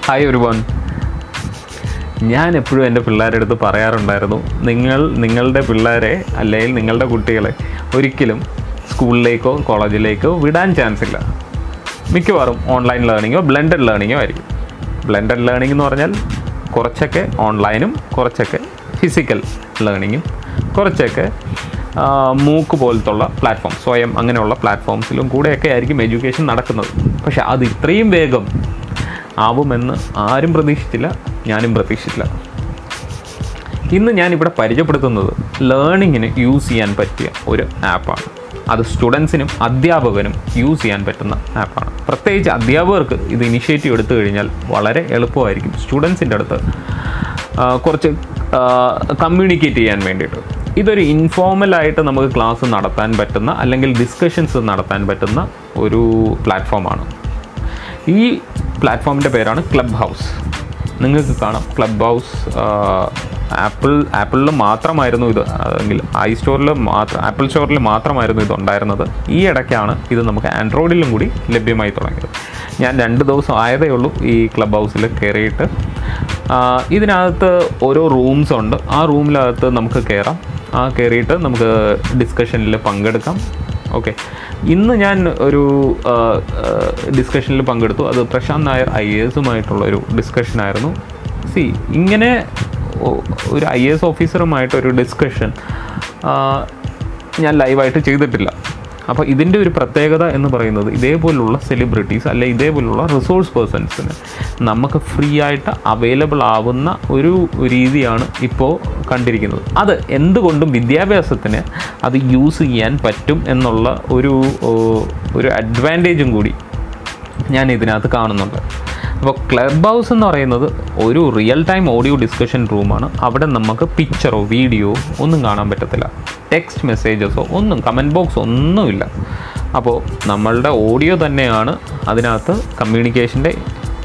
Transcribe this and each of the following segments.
hi ഒരു one ഞാൻ എപ്പോഴും എൻ്റെ പിള്ളേരുടെ അടുത്ത് പറയാറുണ്ടായിരുന്നു നിങ്ങൾ നിങ്ങളുടെ പിള്ളേരെ അല്ലെങ്കിൽ നിങ്ങളുടെ കുട്ടികളെ ഒരിക്കലും സ്കൂളിലേക്കോ കോളേജിലേക്കോ വിടാൻ ചാൻസ് ഇല്ല മിക്കവാറും ഓൺലൈൻ ലേണിങ്ങോ ബ്ലെൻഡഡ് ലേണിങ്ങോ ആയിരിക്കും ബ്ലെൻഡഡ് ലേണിംഗ് എന്ന് പറഞ്ഞാൽ കുറച്ചൊക്കെ ഓൺലൈനും കുറച്ചൊക്കെ ഫിസിക്കൽ ലേണിങ്ങും കുറച്ചൊക്കെ ആ, മൂക്ക് പോലത്തുള്ള പ്ലാറ്റ്ഫോം സ്വയം അങ്ങനെയുള്ള പ്ലാറ്റ്ഫോംസിലും കൂടെയൊക്കെ ആയിരിക്കും എഡ്യൂക്കേഷൻ നടക്കുന്നത് പക്ഷേ അത് ഇത്രയും വേഗം ആവുമെന്ന് ആരും പ്രതീക്ഷിച്ചില്ല ഞാനും പ്രതീക്ഷിച്ചില്ല ഇന്ന് ഞാൻ ഇവിടെ പരിചയപ്പെടുത്തുന്നത് ലേണിങ്ങിന് യൂസ് ചെയ്യാൻ പറ്റിയ ഒരു ആപ്പാണ് അത് സ്റ്റുഡൻസിനും അധ്യാപകനും യൂസ് ചെയ്യാൻ പറ്റുന്ന ആപ്പാണ് പ്രത്യേകിച്ച് അധ്യാപകർക്ക് ഇത് ഇനിഷ്യേറ്റീവ് എടുത്തു കഴിഞ്ഞാൽ വളരെ എളുപ്പമായിരിക്കും സ്റ്റുഡൻസിൻ്റെ അടുത്ത് ആ, കുറച്ച് കമ്മ്യൂണിക്കേറ്റ് ചെയ്യാൻ വേണ്ടിയിട്ട് ഇതൊരു ഇൻഫോർമലായിട്ട് നമുക്ക് ക്ലാസ് നടത്താൻ പറ്റുന്ന അല്ലെങ്കിൽ ഡിസ്കഷൻസ് നടത്താൻ പറ്റുന്ന ഒരു പ്ലാറ്റ്ഫോമാണ് ഈ പ്ലാറ്റ്ഫോമിൻ്റെ പേരാണ് ക്ലബ് ഹൗസ് നിങ്ങൾക്ക് കാണാം ക്ലബ് ഹൗസ് ആപ്പിൾ ആപ്പിളിൽ മാത്രമായിരുന്നു ഇത് അല്ലെങ്കിൽ ഐ സ്റ്റോറിൽ മാത്രം ആപ്പിൾ സ്റ്റോറിൽ മാത്രമായിരുന്നു ഇത് ഉണ്ടായിരുന്നത് ഈ ഇടയ്ക്കാണ് ഇത് നമുക്ക് ആൻഡ്രോയിഡിലും കൂടി ലഭ്യമായി തുടങ്ങിയത് ഞാൻ രണ്ട് ദിവസം ആയതേ ഉള്ളൂ ഈ ക്ലബ് ഹൗസിൽ കയറിയിട്ട് ആ, ഇതിനകത്ത് ഓരോ റൂംസ് ഉണ്ട് ആ റൂമിനകത്ത് നമുക്ക് കയറാം ആ കയറിയിട്ട് നമുക്ക് ഡിസ്കഷനിൽ പങ്കെടുക്കാം ഓക്കെ ഇന്ന് ഞാൻ ഒരു ഡിസ്കഷനിൽ പങ്കെടുത്തു അത് പ്രശാന്ത് നായർ ഐ എ എസുമായിട്ടുള്ള ഒരു ഡിസ്കഷനായിരുന്നു സി ഇങ്ങനെ ഒ- ഒരു ഐ എ എസ് ഓഫീസറുമായിട്ട് ഒരു ഡിസ്കഷൻ ഞാൻ ലൈവായിട്ട് ചെയ്തിട്ടില്ല അപ്പോൾ ഇതിൻ്റെ ഒരു പ്രത്യേകത എന്ന് പറയുന്നത് ഇതേപോലുള്ള സെലിബ്രിറ്റീസ് അല്ലെ ഇതേപോലുള്ള റിസോഴ്സ് പേഴ്സൺസിന് നമുക്ക് ഫ്രീ ആയിട്ട് അവൈലബിൾ ആവുന്ന ഒരു രീതിയാണ് ഇപ്പോൾ കണ്ടിരിക്കുന്നത് അത് എന്തുകൊണ്ടും വിദ്യാഭ്യാസത്തിന് അത് യൂസ് ചെയ്യാൻ പറ്റും എന്നുള്ള ഒരു ഓ, ഒരു അഡ്വാൻറ്റേജും കൂടി ഞാൻ ഇതിനകത്ത് കാണുന്നുണ്ട് അപ്പോൾ ക്ലബ് ഹൗസ് എന്ന് പറയുന്നത് ഒരു റിയൽ ടൈം ഓഡിയോ ഡിസ്കഷൻ റൂമാണ് അവിടെ നമുക്ക് പിക്ചറോ വീഡിയോ ഒന്നും കാണാൻ പറ്റത്തില്ല ടെക്സ്റ്റ് മെസ്സേജസോ ഒന്നും കമൻറ്റ് ബോക്സ് ഒന്നുമില്ല അപ്പോൾ നമ്മളുടെ ഓഡിയോ തന്നെയാണ് അതിനകത്ത് കമ്മ്യൂണിക്കേഷൻ്റെ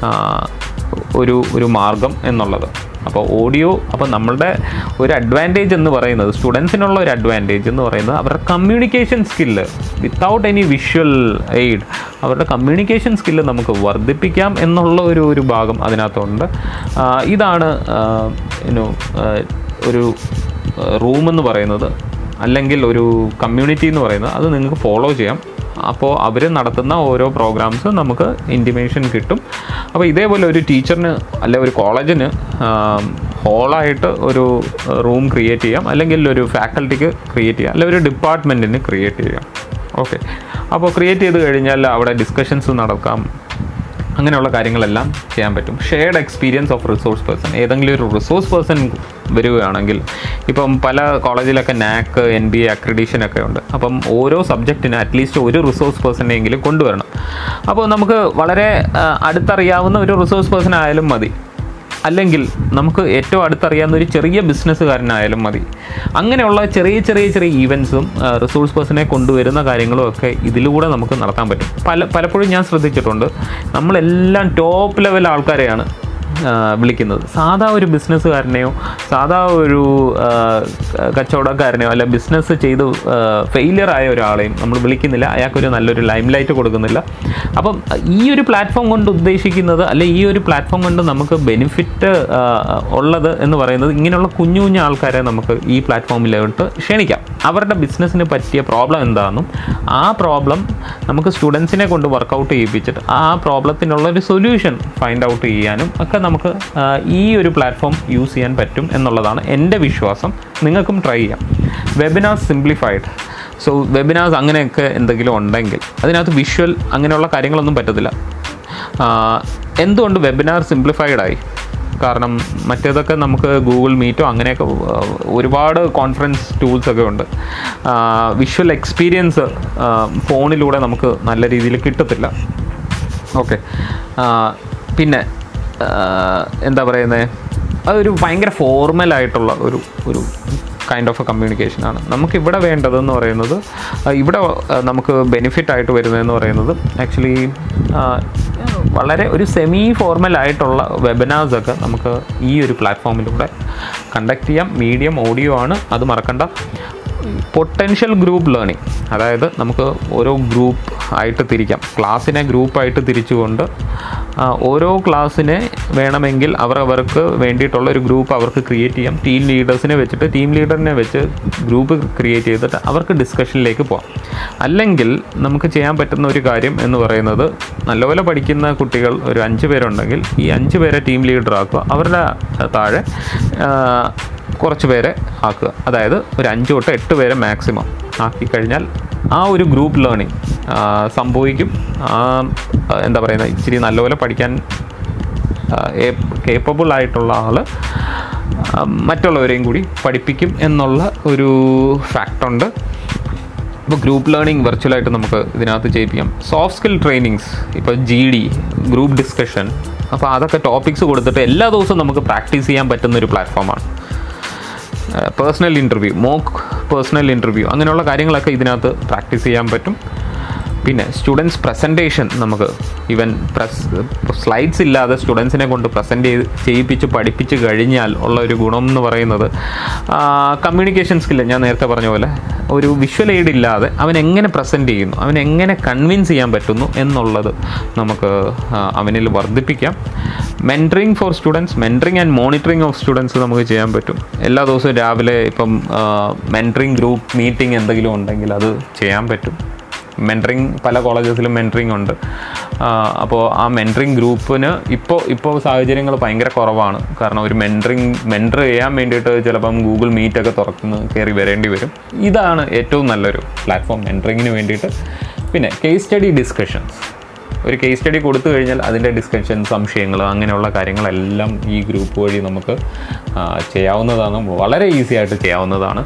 ഒരു ഒരു മാർഗം എന്നുള്ളത് അപ്പോൾ ഓഡിയോ അപ്പോൾ നമ്മളുടെ ഒരു അഡ്വാൻറ്റേജ് എന്ന് പറയുന്നത് സ്റ്റുഡൻസിനുള്ള ഒരു അഡ്വാൻറ്റേജ് എന്ന് പറയുന്നത് അവരുടെ communication skill without any visual aid അവരുടെ കമ്മ്യൂണിക്കേഷൻ സ്കില്ല് നമുക്ക് വർദ്ധിപ്പിക്കാം എന്നുള്ള ഒരു ഒരു ഭാഗം അതിനകത്തുണ്ട് ആ, ഇതാണ് യുനോ ഒരു റൂം എന്ന് പറയുന്നത് അല്ലെങ്കിൽ ഒരു കമ്മ്യൂണിറ്റി എന്ന് പറയുന്നത് അത് നിങ്ങൾക്ക് ഫോളോ ചെയ്യാം അപ്പോൾ അവർ നടത്തുന്ന ഓരോ പ്രോഗ്രാംസ് നമുക്ക് ഇൻറ്റിമേഷൻ കിട്ടും അപ്പോൾ ഇതേപോലെ ഒരു ടീച്ചറിന് അല്ലെ ഒരു കോളേജിന് ഹോളായിട്ട് ഒരു റൂം ക്രിയേറ്റ് ചെയ്യാം അല്ലെങ്കിൽ ഒരു ഫാക്കൽറ്റിക്ക് ക്രിയേറ്റ് ചെയ്യാം അല്ലെങ്കിൽ ഒരു ഡിപ്പാർട്ട്മെൻറ്റിന് ക്രിയേറ്റ് ചെയ്യാം ഓക്കെ അപ്പോൾ ക്രിയേറ്റ് ചെയ്ത് കഴിഞ്ഞാൽ അവിടെ ഡിസ്കഷൻസ് നടക്കാം അങ്ങനെയുള്ള കാര്യങ്ങളെല്ലാം ചെയ്യാൻ പറ്റും shared experience of resource person ഏതെങ്കിലും ഒരു റിസോഴ്സ് പേഴ്സൺ വരികയാണെങ്കിൽ ഇപ്പം പല കോളേജിലൊക്കെ നാക്ക് എൻ ബി എ അക്രഡീഷൻ ഒക്കെ ഉണ്ട് അപ്പം ഓരോ സബ്ജക്റ്റിന് അറ്റ്ലീസ്റ്റ് ഒരു റിസോഴ്സ് പേഴ്സണെങ്കിലും കൊണ്ടുവരണം അപ്പോൾ നമുക്ക് വളരെ ആ, അടുത്തറിയാവുന്ന ഒരു റിസോഴ്സ് പേഴ്സൺ ആയാലും മതി അല്ലെങ്കിൽ നമുക്ക് ഏറ്റവും അടുത്തറിയാവുന്ന ഒരു ചെറിയ ബിസിനസ്സുകാരനായാലും മതി അങ്ങനെയുള്ള ചെറിയ ചെറിയ ചെറിയ ഈവൻസും റിസോഴ്സ് പേഴ്സണെ കൊണ്ടുവരുന്ന കാര്യങ്ങളും ഒക്കെ ഇതിലൂടെ നമുക്ക് നടത്താൻ പറ്റും പല പലപ്പോഴും ഞാൻ ശ്രദ്ധിച്ചിട്ടുണ്ട് നമ്മളെല്ലാം ടോപ്പ് ലെവൽ ആൾക്കാരെയാണ് ആ, വിളിക്കുന്നത് സാധാ ഒരു ബിസിനസ്സുകാരനെയോ സാധാ ഒരു ആ, കച്ചവടക്കാരനെയോ അല്ല ബിസിനസ് ചെയ്ത് ഫെയിലിയർ ആയ ഒരാളെയും നമ്മൾ വിളിക്കുന്നില്ല അയാൾക്കൊരു നല്ലൊരു ലൈം ലൈറ്റ് കൊടുക്കുന്നില്ല അപ്പം ഈ ഒരു പ്ലാറ്റ്ഫോം കൊണ്ട് ഉദ്ദേശിക്കുന്നത് അല്ലെ ഈ ഒരു പ്ലാറ്റ്ഫോം കൊണ്ട് നമുക്ക് ബെനിഫിറ്റ് ഉള്ളത് എന്ന് പറയുന്നത് ഇങ്ങനെയുള്ള കുഞ്ഞു കുഞ്ഞു ആൾക്കാരെ നമുക്ക് ഈ പ്ലാറ്റ്ഫോമിലോട്ട് ക്ഷണിക്കാം അവരുടെ ബിസിനസ്സിന് പറ്റിയ പ്രോബ്ലം എന്താണെന്നും ആ പ്രോബ്ലം നമുക്ക് സ്റ്റുഡൻസിനെ കൊണ്ട് വർക്കൗട്ട് ചെയ്യിപ്പിച്ചിട്ട് ആ പ്രോബ്ലത്തിനുള്ള ഒരു സൊല്യൂഷൻ ഫൈൻഡ് ഔട്ട് ചെയ്യാനും ഒക്കെ നമുക്ക് ആ, ഈ ഒരു പ്ലാറ്റ്ഫോം യൂസ് ചെയ്യാൻ പറ്റും എന്നുള്ളതാണ് എൻ്റെ വിശ്വാസം നിങ്ങൾക്കും ട്രൈ ചെയ്യാം വെബിനാർ സിംപ്ലിഫൈഡ് സോ വെബിനാർസ് അങ്ങനെയൊക്കെ എന്തെങ്കിലും ഉണ്ടെങ്കിൽ അതിനകത്ത് വിഷ്വൽ അങ്ങനെയുള്ള കാര്യങ്ങളൊന്നും പറ്റത്തില്ല ആ, എന്തുകൊണ്ട് വെബിനാർ സിംപ്ലിഫൈഡ് ആയി കാരണം മറ്റേതൊക്കെ നമുക്ക് ഗൂഗിൾ മീറ്റോ അങ്ങനെയൊക്കെ ആ, ഒരുപാട് കോൺഫറൻസ് ടൂൾസ് ഒക്കെ ഉണ്ട് വിഷ്വൽ എക്സ്പീരിയൻസ് ഫോണിലൂടെ നമുക്ക് നല്ല രീതിയിൽ കിട്ടത്തില്ല ഓക്കെ പിന്നെ ആ, എന്താ പറയുന്നത് അതൊരു ഭയങ്കര ഫോർമൽ ആയിട്ടുള്ള ഒരു ഒരു കൈൻഡ് ഓഫ് എ കമ്മ്യൂണിക്കേഷനാണ് നമുക്കിവിടെ വേണ്ടതെന്ന് പറയുന്നത് ആ, ഇവിടെ ആ, നമുക്ക് ബെനിഫിറ്റ് ആയിട്ട് വരുന്നതെന്ന് പറയുന്നത് ആക്ച്വലി വളരെ ഒരു സെമി ഫോർമൽ ആയിട്ടുള്ള വെബിനാർസ് ഒക്കെ നമുക്ക് ഈ ഒരു പ്ലാറ്റ്ഫോമിലൂടെ കണ്ടക്ട് ചെയ്യാം മീഡിയം ഓഡിയോ ആണ് അത് മറക്കണ്ട പൊട്ടൻഷ്യൽ ഗ്രൂപ്പ് ലേണിംഗ് അതായത് നമുക്ക് ഓരോ ഗ്രൂപ്പ് ആയിട്ട് തിരിക്കാം ക്ലാസ്സിനെ ഗ്രൂപ്പായിട്ട് തിരിച്ചുകൊണ്ട് ആ, ഓരോ ക്ലാസ്സിനെ വേണമെങ്കിൽ അവർ അവർക്ക് വേണ്ടിയിട്ടുള്ള ഒരു ഗ്രൂപ്പ് അവർക്ക് ക്രിയേറ്റ് ചെയ്യാം ടീം ലീഡേഴ്സിനെ വെച്ചിട്ട് ടീം ലീഡറിനെ വെച്ച് ഗ്രൂപ്പ് ക്രിയേറ്റ് ചെയ്തിട്ട് അവർക്ക് ഡിസ്കഷനിലേക്ക് പോകാം അല്ലെങ്കിൽ നമുക്ക് ചെയ്യാൻ പറ്റുന്ന ഒരു കാര്യം എന്ന് പറയുന്നത് നല്ലപോലെ പഠിക്കുന്ന കുട്ടികൾ ഒരു അഞ്ച് പേരുണ്ടെങ്കിൽ ഈ അഞ്ച് പേരെ ടീം ലീഡർ ആക്കുക അവരുടെ താഴെ ആ, കുറച്ച് പേരെ ആക്കുക അതായത് ഒരു അഞ്ച് തൊട്ട് എട്ട് പേരെ മാക്സിമം ആക്കി കഴിഞ്ഞാൽ ആ ഒരു ഗ്രൂപ്പ് ലേണിംഗ് സംഭവിക്കും ആ, എന്താ പറയുന്നത് ഇച്ചിരി നല്ലപോലെ പഠിക്കാൻ കേപ്പബിൾ ആയിട്ടുള്ള ആൾ മറ്റുള്ളവരെയും കൂടി പഠിപ്പിക്കും എന്നുള്ള ഒരു ഫാക്റ്റുണ്ട് ഇപ്പോൾ ഗ്രൂപ്പ് ലേണിംഗ് വെർച്വലായിട്ട് നമുക്ക് ഇതിനകത്ത് ചെയ്യിപ്പിക്കാം സോഫ്റ്റ് സ്കിൽ ട്രെയിനിങ്സ് ഇപ്പോൾ ജി ഡി ഗ്രൂപ്പ് ഡിസ്കഷൻ അപ്പോൾ അതൊക്കെ ടോപ്പിക്സ് കൊടുത്തിട്ട് എല്ലാ ദിവസവും നമുക്ക് പ്രാക്ടീസ് ചെയ്യാൻ പറ്റുന്ന ഒരു പ്ലാറ്റ്ഫോമാണ് personal interview mock personal interview അങ്ങനെയുള്ള കാര്യങ്ങളൊക്കെ ഇതിനകത്ത് പ്രാക്ടീസ് ചെയ്യാൻ പറ്റും പിന്നെ സ്റ്റുഡൻസ് പ്രസൻറ്റേഷൻ നമുക്ക് ഈവൻ പ്രസ് സ്ലൈഡ്സ് ഇല്ലാതെ സ്റ്റുഡൻസിനെ കൊണ്ട് പ്രസൻറ്റ് ചെയ്ത് ചെയ്യിപ്പിച്ച് പഠിപ്പിച്ച് കഴിഞ്ഞാൽ ഉള്ള ഒരു ഗുണം എന്ന് പറയുന്നത് കമ്മ്യൂണിക്കേഷൻ സ്കില്ല് ഞാൻ നേരത്തെ പറഞ്ഞ പോലെ ഒരു വിഷ്വൽ എയ്ഡ് ഇല്ലാതെ അവൻ എങ്ങനെ പ്രസൻറ്റ് ചെയ്യുന്നു അവൻ എങ്ങനെ കൺവിൻസ് ചെയ്യാൻ പറ്റുന്നു എന്നുള്ളത് നമുക്ക് ആ, അവനിൽ വർദ്ധിപ്പിക്കാം mentoring for students mentoring and monitoring of students നമുക്ക് ചെയ്യാൻ പറ്റും എല്ലാ ദിവസവും രാവിലെ ഇപ്പം മെൻറ്ററിങ് ഗ്രൂപ്പ് മീറ്റിംഗ് എന്തെങ്കിലും ഉണ്ടെങ്കിൽ അത് ചെയ്യാൻ പറ്റും മെൻറ്ററിങ് പല കോളേജസിലും മെൻറ്ററിങ് ഉണ്ട് അപ്പോൾ ആ മെൻറ്ററിങ് ഗ്രൂപ്പിന് ഇപ്പോൾ ഇപ്പോൾ സാഹചര്യങ്ങൾ ഭയങ്കര കുറവാണ് കാരണം ഒരു മെൻറ്ററിങ് മെൻറ്റർ ചെയ്യാൻ വേണ്ടിയിട്ട് ചിലപ്പം ഗൂഗിൾ മീറ്റൊക്കെ തുറക്കുന്ന കയറി വരേണ്ടി വരും ഇതാണ് ഏറ്റവും നല്ലൊരു പ്ലാറ്റ്ഫോം മെൻറ്ററിങ്ങിന് വേണ്ടിയിട്ട് പിന്നെ കേസ് സ്റ്റഡി ഡിസ്കഷൻസ് ഒരു കേസ് സ്റ്റഡി കൊടുത്തു കഴിഞ്ഞാൽ അതിൻ്റെ ഡിസ്കഷൻ സംശയങ്ങൾ അങ്ങനെയുള്ള കാര്യങ്ങളെല്ലാം ഈ ഗ്രൂപ്പ് വഴി നമുക്ക് ആ, ചെയ്യാവുന്നതാണ് വളരെ ഈസി ആയിട്ട് ചെയ്യാവുന്നതാണ്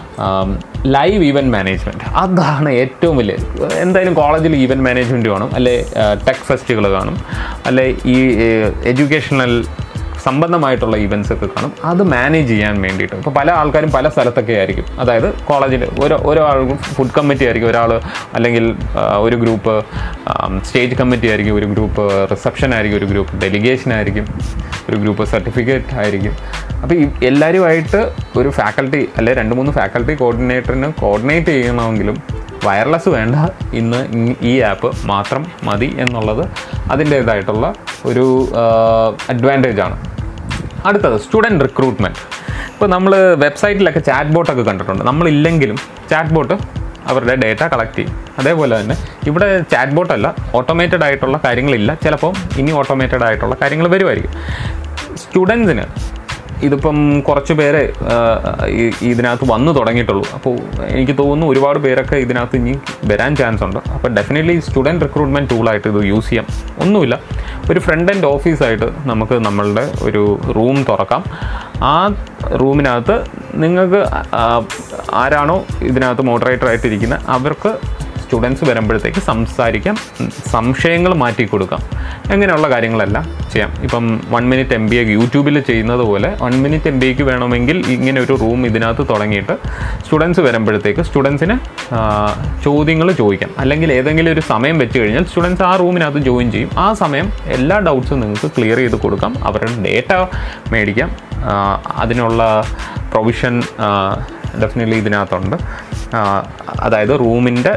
ലൈവ് ഈവൻറ്റ് മാനേജ്മെൻറ്റ് അതാണ് ഏറ്റവും വലിയ എന്തായാലും കോളേജിൽ ഈവൻറ്റ് മാനേജ്മെൻറ്റ് കാണും അല്ലെ ടെക് ഫെസ്റ്റുകൾ കാണും അല്ലെ ഈ എഡ്യൂക്കേഷണൽ സംബന്ധമായിട്ടുള്ള ഇവൻറ്റ്സ് ഒക്കെ കാണും അത് മാനേജ് ചെയ്യാൻ വേണ്ടിയിട്ട് ഇപ്പോൾ പല ആൾക്കാരും പല സ്ഥലത്തൊക്കെ ആയിരിക്കും അതായത് കോളേജിൽ ഓരോ ഓരോ ആൾക്കും ഫുഡ് കമ്മിറ്റി ആയിരിക്കും ഒരാൾ അല്ലെങ്കിൽ ആ, ഒരു ഗ്രൂപ്പ് സ്റ്റേജ് കമ്മിറ്റി ആയിരിക്കും ഒരു ഗ്രൂപ്പ് റിസപ്ഷൻ ആയിരിക്കും ഒരു ഗ്രൂപ്പ് ഡെലിഗേഷൻ ആയിരിക്കും ഒരു ഗ്രൂപ്പ് സർട്ടിഫിക്കറ്റ് ആയിരിക്കും അപ്പോൾ ഈ എല്ലാവരുമായിട്ട് ഒരു ഫാക്കൽറ്റി അല്ലെ രണ്ട് മൂന്ന് ഫാക്കൽറ്റി കോർഡിനേറ്ററിന് കോർഡിനേറ്റ് ചെയ്യണമെങ്കിലും വയർലെസ് വേണ്ട ഇന്ന് ഈ- ഈ ആപ്പ് മാത്രം മതി എന്നുള്ളത് അതിൻ്റേതായിട്ടുള്ള ഒരു അഡ്വാൻറ്റേജ് ആണ് അടുത്തത് സ്റ്റുഡൻറ്റ് റിക്രൂട്ട്മെൻറ്റ് ഇപ്പോൾ നമ്മൾ വെബ്സൈറ്റിലൊക്കെ ചാറ്റ് ബോട്ടൊക്കെ കണ്ടിട്ടുണ്ട് നമ്മളില്ലെങ്കിലും ചാറ്റ് ബോട്ട് അവരുടെ ഡേറ്റ കളക്ട് ചെയ്യും അതേപോലെ തന്നെ ഇവിടെ ചാറ്റ് ബോട്ടല്ല ഓട്ടോമേറ്റഡ് ആയിട്ടുള്ള കാര്യങ്ങളില്ല ചിലപ്പോൾ ഇനി ഓട്ടോമേറ്റഡ് ആയിട്ടുള്ള കാര്യങ്ങൾ വരുമായിരിക്കും സ്റ്റുഡൻസിന് ഇതിപ്പം കുറച്ച് പേരെ ആ, ഈ- ഇതിനകത്ത് വന്നു തുടങ്ങിയിട്ടുള്ളൂ അപ്പോൾ എനിക്ക് തോന്നുന്നു ഒരുപാട് പേരൊക്കെ ഇതിനകത്ത് ഇനി വരാൻ ചാൻസ് ഉണ്ട് അപ്പോൾ ഡെഫിനറ്റ്ലി സ്റ്റുഡൻറ്റ് റിക്രൂട്ട്മെൻറ്റ് ടൂളായിട്ട് ഇത് യൂസ് ചെയ്യാം ഒന്നുമില്ല ഒരു ഫ്രണ്ട് ആൻഡ് ഓഫീസായിട്ട് നമുക്ക് നമ്മളുടെ ഒരു റൂം തുറക്കാം ആ റൂമിനകത്ത് നിങ്ങൾക്ക് ആ, ആരാണോ ഇതിനകത്ത് മോഡറേറ്റർ ആയിട്ടിരിക്കുന്നത് അവർക്ക് സ്റ്റുഡൻസ് വരുമ്പോഴത്തേക്ക് സംസാരിക്കാം ഉം, സംശയങ്ങൾ മാറ്റി കൊടുക്കാം അങ്ങനെയുള്ള കാര്യങ്ങളെല്ലാം ചെയ്യാം ഇപ്പം one minute M B A യൂട്യൂബിൽ ചെയ്യുന്നത് പോലെ വൺ മിനിറ്റ് എം ബി എക്ക് വേണമെങ്കിൽ ഇങ്ങനെ ഒരു റൂം ഇതിനകത്ത് തുടങ്ങിയിട്ട് സ്റ്റുഡൻസ് വരുമ്പോഴത്തേക്ക് സ്റ്റുഡൻസിന് ചോദ്യങ്ങൾ ചോദിക്കാം അല്ലെങ്കിൽ ഏതെങ്കിലും ഒരു സമയം വെച്ച് കഴിഞ്ഞാൽ സ്റ്റുഡൻസ് ആ റൂമിനകത്ത് ജോയിൻ ചെയ്യും ആ സമയം എല്ലാ ഡൗട്ട്സും നിങ്ങൾക്ക് ക്ലിയർ ചെയ്ത് കൊടുക്കാം അവരുടെ ഡേറ്റ മേടിക്കാം ആ, അതിനുള്ള പ്രൊവിഷൻ ഡെഫിനറ്റ്ലി ഇതിനകത്തുണ്ട് ആ, അതായത് റൂമിൻ്റെ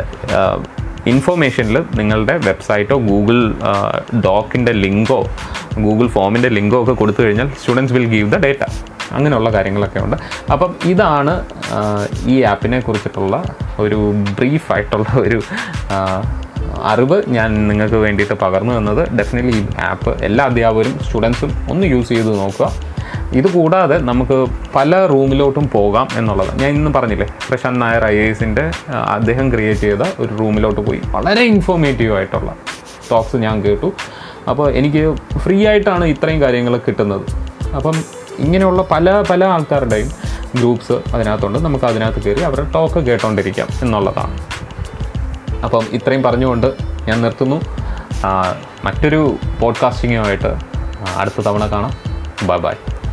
ഇൻഫോർമേഷനിൽ നിങ്ങളുടെ വെബ്സൈറ്റോ ഗൂഗിൾ ഡോക്കിൻ്റെ ലിങ്കോ ഗൂഗിൾ ഫോമിൻ്റെ ലിങ്കോ ഒക്കെ കൊടുത്തു കഴിഞ്ഞാൽ students will give the data അങ്ങനെയുള്ള കാര്യങ്ങളൊക്കെ ഉണ്ട് അപ്പം ഇതാണ് ആ, ഈ ആപ്പിനെ കുറിച്ചിട്ടുള്ള ഒരു ബ്രീഫായിട്ടുള്ള ഒരു ആ, അറിവ് ഞാൻ നിങ്ങൾക്ക് വേണ്ടിയിട്ട് പകർന്നു തന്നത് ഡെഫിനറ്റ്ലി ഈ ആപ്പ് എല്ലാ അധ്യാപകരും സ്റ്റുഡൻസും ഒന്ന് യൂസ് ചെയ്ത് നോക്കുക ഇത് കൂടാതെ നമുക്ക് പല റൂമിലോട്ടും പോകാം എന്നുള്ളത് ഞാൻ ഇന്ന് പറഞ്ഞില്ലേ പ്രശാന്ത് നായർ ഐ എസിൻ്റെ അദ്ദേഹം ക്രിയേറ്റ് ചെയ്ത ഒരു റൂമിലോട്ട് പോയി വളരെ ഇൻഫോർമേറ്റീവ് ആയിട്ടുള്ള ടോക്സ് ഞാൻ കേട്ടു അപ്പോൾ എനിക്ക് ഫ്രീ ആയിട്ടാണ് ഇത്രയും കാര്യങ്ങൾ കിട്ടുന്നത് അപ്പം ഇങ്ങനെയുള്ള പല പല ആൾക്കാരുടെയും ഗ്രൂപ്പ്സ് അതിനകത്തുണ്ട് നമുക്ക് അതിനകത്ത് കയറി അവരുടെ ടോക്ക് കേട്ടോണ്ടിരിക്കാം എന്നുള്ളതാണ് അപ്പം ഇത്രയും പറഞ്ഞുകൊണ്ട് ഞാൻ നിർത്തുന്നു ആ, മറ്റൊരു പോഡ്കാസ്റ്റിങ്ങുമായിട്ട് അടുത്ത തവണ കാണാം ബൈ ബൈ